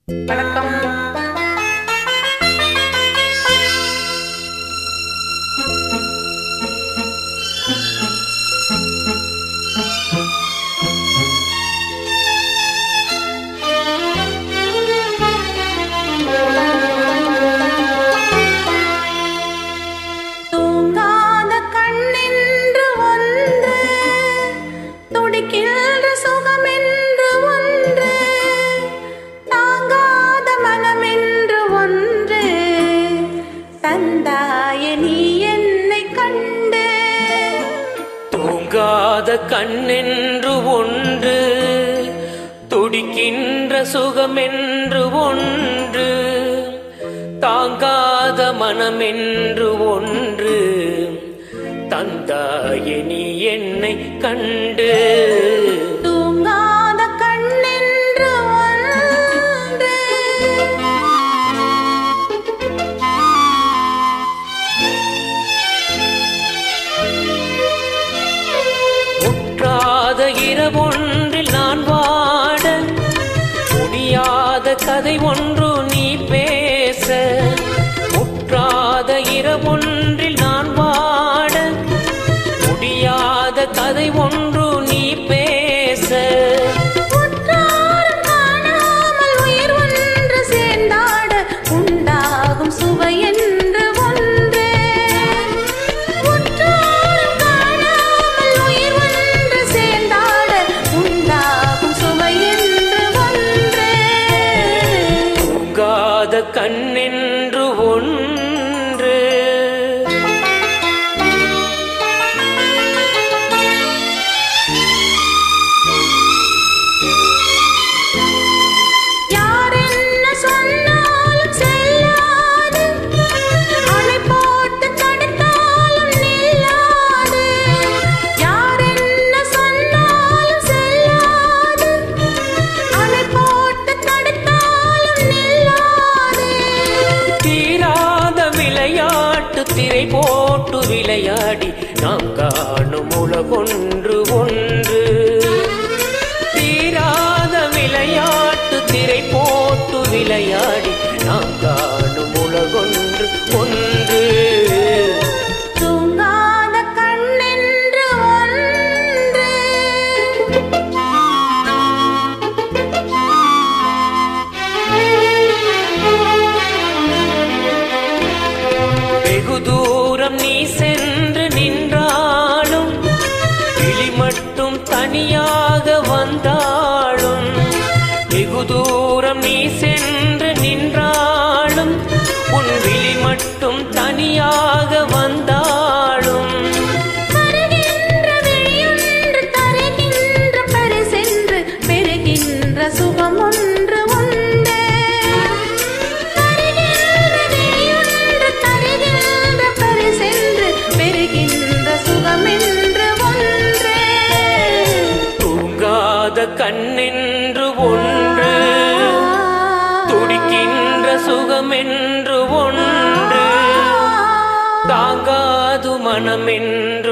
வணக்கம் தூங்காத கண்ணென்று ஒன்று துடிக்கின்ற சுகமென்று ஒன்று தாங்காத மனமென்று ஒன்று தந்தாய நீ என்னை கண்டு தூங்காத கண்ணென்று ஒன்று துடிக்கின்ற சுகமென்று ஒன்று தாங்காத மனமென்று ஒன்று தந்தாய நீ என்னை கண்டு தூங்காத கண்ணென்று ஒன்று முற்றாத இரவொன்றில் நான் வாட முடியாத கதை ஒன்று நீ பேச முற்றாத இரவொன்றில் நான் வாட முடியாத கதை ஒன்று நீ பேச உற்றாரும் காணாமல் உயிர் ஒன்று சேர்ந்தாட உண்டாகும் சுவை என்று ஒன்று உற்றாரும் காணாமல் உயிர் ஒன்று சேர்ந்தாட உண்டாகும் சுவை என்று ஒன்று தூங்காத கண்ணென்று ஒன்று யார் என்ன சொன்னாலும் செல்லாது அணை போட்டு தடுத்தாலும் நில்லாது யார் என்ன சொன்னாலும் செல்லாது அணை போட்டு தடுத்தாலும் நில்லாது தீராத விளையாட்டு திரை போட்டு விளையாடி நாம் காணும் உலகொன்று ஒன்று தீராத விளையாட்டு திரை போட்டு விளையாடி நாம் காணும் உலகொன்று ஒன்று தூங்காத கண்ணென்று ஒன்று வெகு தூரம் நீ சென்று நின்றாலும் விழி மட்டும் தனியாக வந்தாலும் வெகு தூரம் நீ சென்று நின்றாலும் உன் விழி மட்டும் தனியாக வந்தாலும் வருகின்ற விழியொன்று தருகின்ற பரிசென்று பெறுகின்ற சுகம் ஒன்று உண்டு வருகின்ற விழியொன்று தருகின்ற பரிசென்று பெறுகின்ற சுகம் என்று ஒன்று தூங்காத கண்ணென்று ஒன்று துடிக்கின்ற சுகமென்று ஒன்று தாங்காது மனமென்று